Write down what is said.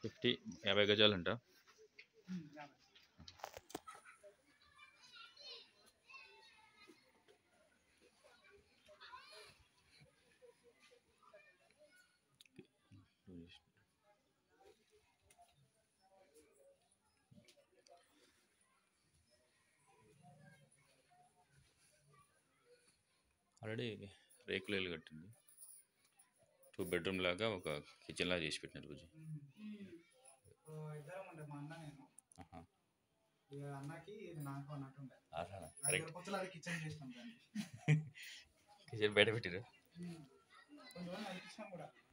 Fifty యాభై గజాలంట already రేకులు ఇల్లు కట్టింది టూ బెడ్రూమ్ లాగా ఒక కిచెన్ లాగా చేసి పెట్టినారు పూజ ఇద్దరం ఉండే మా అన్న నేను ఆహా. ఇక అన్నకి ఇది నాకు అన్నట్టు ఉండే ఆహా, కరెక్ట్ కొత్తలో అది కిచెన్ చేసినాం దాన్ని కిచెన్ బయట పెట్టిరు కొంచెం నడిపించినాం కూడా